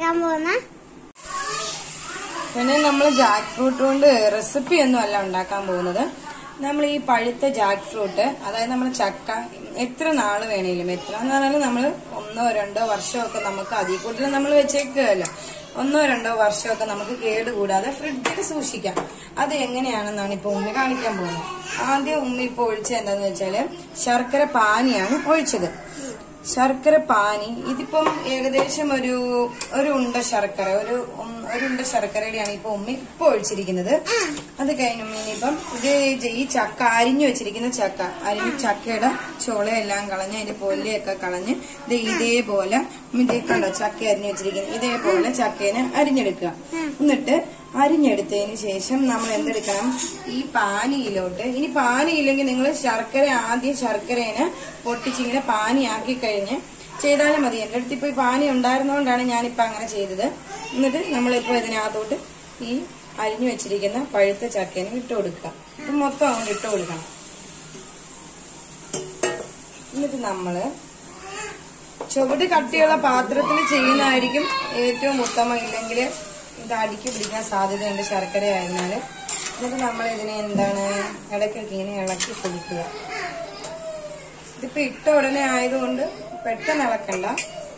ഉണ്ടാക്കാൻ പോകുന്ന പിന്നെ നമ്മൾ ജാക്ക് ഫ്രൂട്ട് കൊണ്ട് റെസിപ്പി ഒന്നും അല്ല ഉണ്ടാക്കാൻ പോകുന്നത് നമ്മൾ ഈ പഴുത്ത ജാക്ക് ഫ്രൂട്ട് അതായത് നമ്മൾ ചക്ക എത്ര നാള് വേണേലും എത്ര എന്ന് പറഞ്ഞാൽ നമ്മൾ ഒന്നോ രണ്ടോ വർഷമൊക്കെ നമുക്ക് അതിൽ കൂടുതൽ നമ്മൾ വെച്ചേക്കുകയല്ലോ ഒന്നോ രണ്ടോ വർഷമൊക്കെ നമുക്ക് കേടുകൂടാതെ ഫ്രിഡ്ജിൽ സൂക്ഷിക്കാം അത് എങ്ങനെയാണെന്നാണ് ഇപ്പൊ ഉമ്മി കാണിക്കാൻ പോകുന്നത് ആദ്യം ഉമ്മി ഇപ്പൊ ഒഴിച്ചത് എന്താന്ന് വെച്ചാല് ശർക്കര പാനിയാണ് ഒഴിച്ചത് ശർക്കര പാനി ഇതിപ്പം ഏകദേശം ഒരു ഒരു ഉണ്ട ശർക്കര ഒരു ഉം- ഒരു ഉണ്ട ശർക്കരയുടെയാണ് ഇപ്പൊ ഉമ്മി ഇപ്പൊ ഒഴിച്ചിരിക്കുന്നത് അത് കഴിഞ്ഞ് ഉമ്മി ഇനിയിപ്പം ഇത് ജ- ഈ ചക്ക അരിഞ്ഞു വെച്ചിരിക്കുന്ന ചക്ക അരിഞ്ഞ ചക്കയുടെ ചുളയെല്ലാം കളഞ്ഞ് അതിന്റെ പൊല്ലയൊക്കെ കളഞ്ഞ് ഇത് ഇതേപോലെ ഉമ്മി ഇതേ കണ്ടോ ചക്ക അരിഞ്ഞു വെച്ചിരിക്കുന്നത് ഇതേപോലെ ചക്കേനെ അരിഞ്ഞെടുക്കുക എന്നിട്ട് അരിഞ്ഞെടുത്തതിന് ശേഷം നമ്മൾ എന്തെടുക്കണം ഈ പാനിയിലോട്ട് ഇനി പാനിയില്ലെങ്കിൽ നിങ്ങൾ ശർക്കര ആദ്യം ശർക്കരേനെ പൊട്ടിച്ചിങ്ങനെ പാനിയാക്കി കഴിഞ്ഞ് ചെയ്താലും മതി എന്റെ അടുത്ത് ഇപ്പൊ ഈ പാനി ഉണ്ടായിരുന്നോണ്ടാണ് ഞാനിപ്പോ അങ്ങനെ ചെയ്തത് എന്നിട്ട് നമ്മളിപ്പോ ഇതിനകത്തോട്ട് ഈ അരിഞ്ഞു വെച്ചിരിക്കുന്ന പഴുത്ത ചക്കേനെ ഇട്ട് കൊടുക്കുക ഇത് മൊത്തം അങ്ങോട്ട് ഇട്ട് കൊടുക്കണം എന്നിട്ട് നമ്മള് ചുവട് കട്ടിയുള്ള പാത്രത്തിൽ ചെയ്യുന്നതായിരിക്കും ഏറ്റവും ഉത്തമം ഇല്ലെങ്കിൽ ഇത് അടിക്ക് പിടിക്കാൻ സാധ്യതയുണ്ട് ശർക്കര ആയിരുന്നാല് എന്നിട്ട് നമ്മൾ ഇതിനെ എന്താണ് ഇടയ്ക്കൊക്കെ ഇങ്ങനെ ഇളക്കി കൊടുക്കുക ഇതിപ്പോ ഇട്ട ഉടനെ ആയതുകൊണ്ട് പെട്ടെന്ന് ഇളക്കണ്ട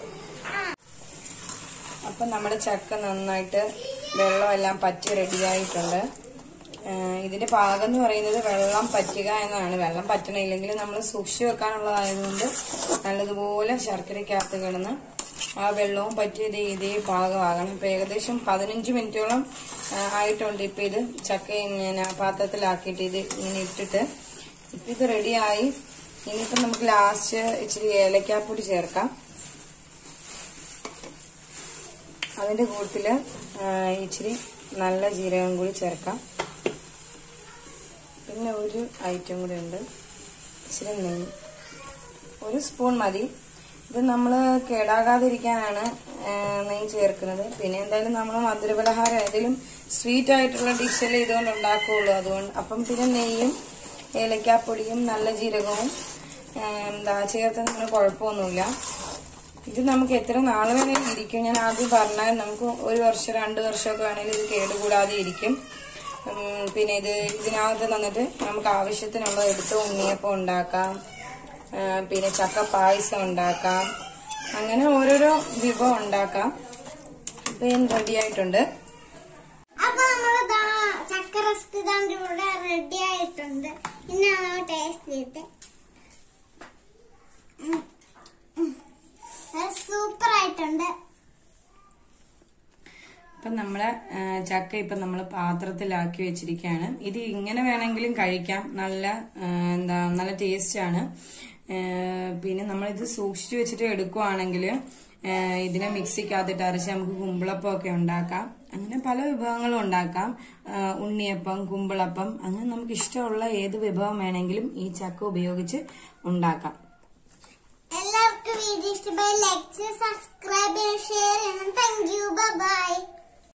അപ്പൊ നമ്മുടെ ചക്ക നന്നായിട്ട് വെള്ളമെല്ലാം പറ്റി റെഡിയായിട്ടുണ്ട് ഏഹ് ഇതിന്റെ പാകം എന്ന് പറയുന്നത് വെള്ളം പറ്റുക എന്നാണ് വെള്ളം പറ്റണില്ലെങ്കിൽ നമ്മൾ സൂക്ഷിച്ചു വെക്കാനുള്ളതായതുകൊണ്ട് നല്ലതുപോലെ ശർക്കരയ്ക്കകത്ത് കിടന്ന് ആ വെള്ളവും പറ്റി ഇത് ഇതേ പാകമാകണം ഇപ്പൊ ഏകദേശം പതിനഞ്ച് മിനിറ്റോളം ആ, ആയിട്ടുണ്ട് ഇപ്പൊ ഇത് ചക്ക ഞാൻ ആ പാത്രത്തിലാക്കിയിട്ട് ഇത് ഇങ്ങനെ ഇട്ടിട്ട് ഇപ്പൊ ഇത് റെഡിയായി ഇനിയിപ്പോ നമുക്ക് ലാസ്റ്റ് ഇച്ചിരി ഏലക്കാപ്പൊടി ചേർക്കാം അതിന്റെ കൂട്ടത്തില് ആ, ഇച്ചിരി നല്ല ജീരകം കൂടി ചേർക്കാം പിന്നെ ഒരു ഐറ്റം കൂടി ഉണ്ട് ഇച്ചിരി നെയ്യ് ഒരു സ്പൂൺ മതി ഇത് നമ്മൾ കേടാകാതിരിക്കാനാണ് ആ, നെയ്യ് ചേർക്കുന്നത് പിന്നെ എന്തായാലും നമ്മൾ മധുരപലഹാരം ഏതെങ്കിലും സ്വീറ്റ് ആയിട്ടുള്ള ഡിഷല്ലേ ഇതുകൊണ്ട് ഉണ്ടാക്കുകയുള്ളൂ അതുകൊണ്ട് അപ്പം പിന്നെ നെയ്യും ഏലക്കാപ്പൊടിയും നല്ല ജീരകവും ആ, എന്താ ചേർത്തതിന് കുഴപ്പമൊന്നുമില്ല ഇത് നമുക്ക് എത്ര നാളെ വേണേലും ഇരിക്കും ഞാൻ ആദ്യം പറഞ്ഞാൽ നമുക്ക് ഒരു വർഷം രണ്ട് വർഷമൊക്കെ വേണേലും ഇത് കേടുകൂടാതെ ഇരിക്കും ഉം, പിന്നെ ഇത് ഇതിനകത്ത് നിന്നിട്ട് നമുക്ക് ആവശ്യത്തിനുള്ളത് എടുത്ത് ഉണ്ണിയപ്പം ഉണ്ടാക്കാം ആ, പിന്നെ ചക്ക പായസം ഉണ്ടാക്കാം അങ്ങനെ ഓരോരോ വിഭവം ഉണ്ടാക്കാം ഇപ്പൊ ഞാൻ റെഡി ആയിട്ടുണ്ട് അപ്പൊ നമ്മള് ദാ ചക്ക റെസിപ്പി ദാണ്ട് ഇവിടെ റെഡി ആയിട്ടുണ്ട് ഇനി നമ്മൾ ടേസ്റ്റ് ചെയ്തിട്ട് സൂപ്പർ ആയിട്ടുണ്ട് ഇപ്പം നമ്മളെ ആ, ചക്ക ഇപ്പം നമ്മൾ പാത്രത്തിലാക്കി വെച്ചിരിക്കുകയാണ് ഇത് ഇങ്ങനെ വേണമെങ്കിലും കഴിക്കാം നല്ല ആ, എന്താ നല്ല ടേസ്റ്റ് ആണ് ആ, പിന്നെ നമ്മളിത് സൂക്ഷിച്ചു വെച്ചിട്ട് എടുക്കുവാണെങ്കിൽ ഇതിനെ മിക്സിക്കകത്തിട്ട് അരച്ച് നമുക്ക് കുമ്പിളപ്പം ഒക്കെ ഉണ്ടാക്കാം അങ്ങനെ പല വിഭവങ്ങളും ഉണ്ടാക്കാം ആ, ഉണ്ണിയപ്പം കുമ്പിളപ്പം അങ്ങനെ നമുക്ക് ഇഷ്ടമുള്ള ഏത് വിഭവം വേണമെങ്കിലും ഈ ചക്ക ഉപയോഗിച്ച് ഉണ്ടാക്കാം എല്ലാവർക്കും വീഡിയോ ഇഷ്ടമായി ലൈക്ക് സബ്സ്ക്രൈബ് ചെയ്യണം ഷെയർ ചെയ്യണം താങ്ക് യു ബൈ